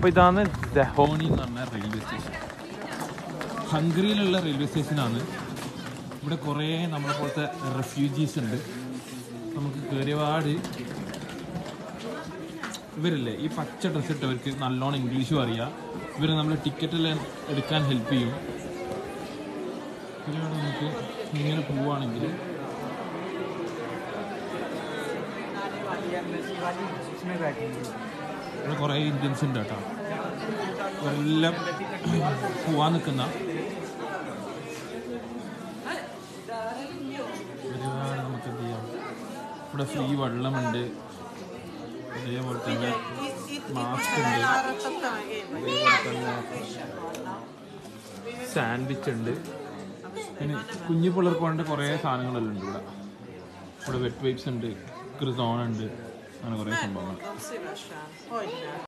അപ്പോൾ ഇതാണ് ദഹോണി എന്ന് പറഞ്ഞ റെയിൽവേ സ്റ്റേഷൻ ഹംഗറിയിലുള്ള റെയിൽവേ സ്റ്റേഷനാണ് ഇവിടെ കുറേ നമ്മളെ പോലത്തെ റെഫ്യൂജീസ് ഉണ്ട് നമുക്ക് കയറിയപാട് ഇവരില്ലേ ഈ പച്ച ഡ്രസ്സ് ഇട്ടവർക്ക് നല്ലോണം ഇംഗ്ലീഷും അറിയാം ഇവർ നമ്മളെ ടിക്കറ്റ് എല്ലാം എടുക്കാൻ ഹെൽപ്പ് ചെയ്യും ഇതിലൂടെ നമുക്ക് ഇങ്ങനെ പോവുകയാണെങ്കിൽ ഇവിടെ കുറേ ഇന്ത്യൻസ് ഉണ്ട് കേട്ടോ ഇവരെല്ലാം പോവാൻ നിൽക്കുന്ന ഒരുപാട് നമുക്ക് എന്ത് ചെയ്യാം ഇവിടെ ഫ്രീ വെള്ളമുണ്ട് അതേപോലെ തന്നെ മാസ്ക് ഉണ്ട് അതേപോലെ തന്നെ സാൻഡ്വിച്ച് ഉണ്ട് പിന്നെ കുഞ്ഞു പിള്ളേർക്ക് വേണ്ട കുറേ സാധനങ്ങളെല്ലാം ഉണ്ട് ഇവിടെ ഇവിടെ വെറ്റ് വൈപ്സ് ഉണ്ട് ക്രിസോൺ ഉണ്ട് അങ്ങനെ കുറേ സംഭവങ്ങൾ